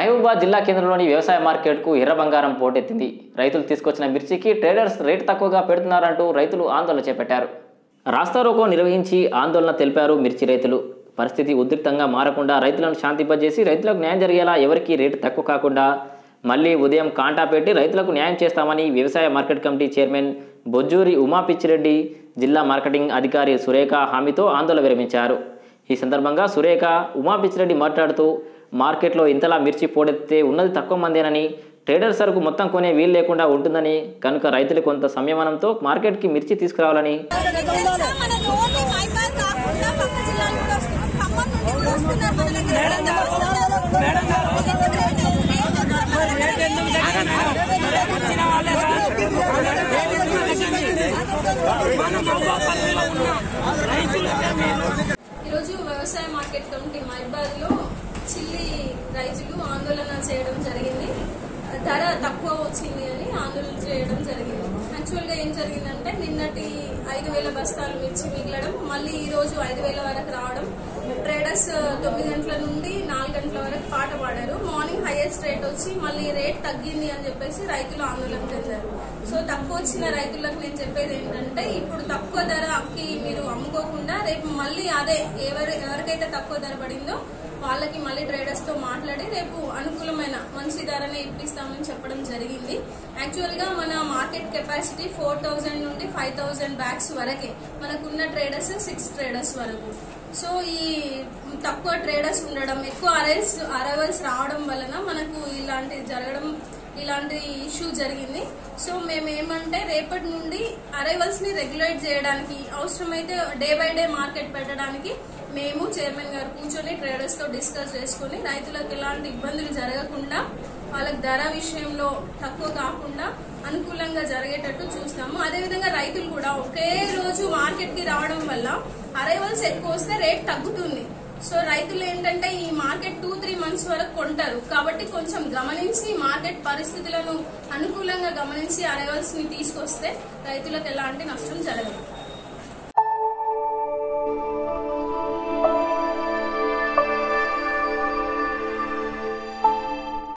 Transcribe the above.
మహబూబాద్ జిల్లా కేంద్రంలోని వ్యవసాయ మార్కెట్కు ఎర్ర బంగారం పోటెత్తింది రైతులు తీసుకొచ్చిన మిర్చికి ట్రేడర్స్ రేటు తక్కువగా పెడుతున్నారంటూ రైతులు ఆందోళన చేపట్టారు రాస్తారోకో నిర్వహించి ఆందోళన తెలిపారు మిర్చి రైతులు పరిస్థితి ఉద్రిక్తంగా మారకుండా రైతులను శాంతింపజేసి రైతులకు న్యాయం జరిగేలా ఎవరికీ రేటు తక్కువ కాకుండా మళ్ళీ ఉదయం కాంటా పెట్టి రైతులకు న్యాయం చేస్తామని వ్యవసాయ market committee chairman Bojjuri Uma Pichireddy జిల్లా మార్కెటింగ్ అధికారి సురేఖ హామీతో ఆందోళన విరమించారు ఈ సందర్భంగా సురేఖ ఉమా పిచ్చిరెడ్డి మాట్లాడుతూ మార్కెట్లో ఇంతలా మిర్చి పోడెత్తే ఉన్నది తక్కువ మందేనని ట్రేడర్ సరుకు మొత్తం కొనే వీలు లేకుండా ఉంటుందని కనుక రైతులు కొంత సంయమనంతో మార్కెట్కి మిర్చి తీసుకురావాలని మనకి ఓన్లీ మైబాద్ కాకుండా పక్క జిల్లాలు కూడా వస్తున్నారు ఖమ్మం నుండి కూడా వస్తున్నారు మన దగ్గర ఈరోజు వ్యవసాయ మార్కెట్ కమిటీ మైబాద్ లో చిల్లి రైతులు ఆందోళన చేయడం జరిగింది ధర తక్కువ వచ్చింది అని ఆందోళన చేయడం జరిగింది యాక్చువల్ గా ఏం జరిగిందంటే నిన్నటి ఐదు వేల బస్తాలు మిర్చి మిగలడం మళ్ళీ ఈ రోజు ఐదు వేల వరకు రావడం ట్రేడర్స్ తొమ్మిది గంటల నుండి నాలుగు గంటల వరకు పాట పాడారు మార్నింగ్ హైయెస్ట్ రేట్ వచ్చి మళ్ళీ రేట్ తగ్గింది అని చెప్పేసి రైతులు ఆందోళన చెందారు సో తక్కువ వచ్చిన రైతులకు నేను చెప్పేది ఏంటంటే ఇప్పుడు తక్కువ ధరకి మీరు అమ్ముకోకుండా రేపు మళ్ళీ అదే ఎవరు ఎవరికైతే తక్కువ ధర పడిందో వాళ్ళకి మళ్ళీ ట్రేడర్స్ తో మాట్లాడి రేపు అనుకూలమైన మంచి ధరనే ఇప్పిస్తామని చెప్పడం జరిగింది యాక్చువల్ గా మన మార్కెట్ కెపాసిటీ ఫోర్ థౌజండ్ నుండి ఫైవ్ థౌజండ్ బ్యాగ్స్ వరకే మనకున్న ట్రేడర్స్ సిక్స్ ట్రేడర్స్ వరకు సో ఈ తక్కువ ట్రేడర్స్ ఉండడం ఎక్కువ అరైవల్స్ అరైవల్స్ రావడం వలన మనకు ఇలాంటి జరగడం ఇలాంటి ఇష్యూ జరిగింది సో మేము ఏమంటే రేపటి నుండి అరైవల్స్ ని రెగ్యులేట్ చేయడానికి అవసరమైతే డే బై డే మార్కెట్ పెట్టడానికి మేము చైర్మన్ గారు కూర్చొని ట్రేడర్స్ తో డిస్కస్ చేసుకుని రైతులకు ఎలాంటి ఇబ్బందులు జరగకుండా వాళ్ళకి ధర విషయంలో తక్కువ కాకుండా అనుకూలంగా జరిగేటట్టు చూస్తాము అదేవిధంగా రైతులు కూడా ఒకే రోజు మార్కెట్ కి రావడం వల్ల అరైవల్స్ ఎక్కువ వస్తే రేట్ తగ్గుతుంది సో రైతులు ఏంటంటే ఈ మార్కెట్ టూ త్రీ మంత్స్ వరకు కొంటారు కాబట్టి కొంచెం గమనించి మార్కెట్ పరిస్థితులను అనుకూలంగా గమనించి అరైవల్స్ ని తీసుకొస్తే రైతులకు ఎలాంటి నష్టం జరగదు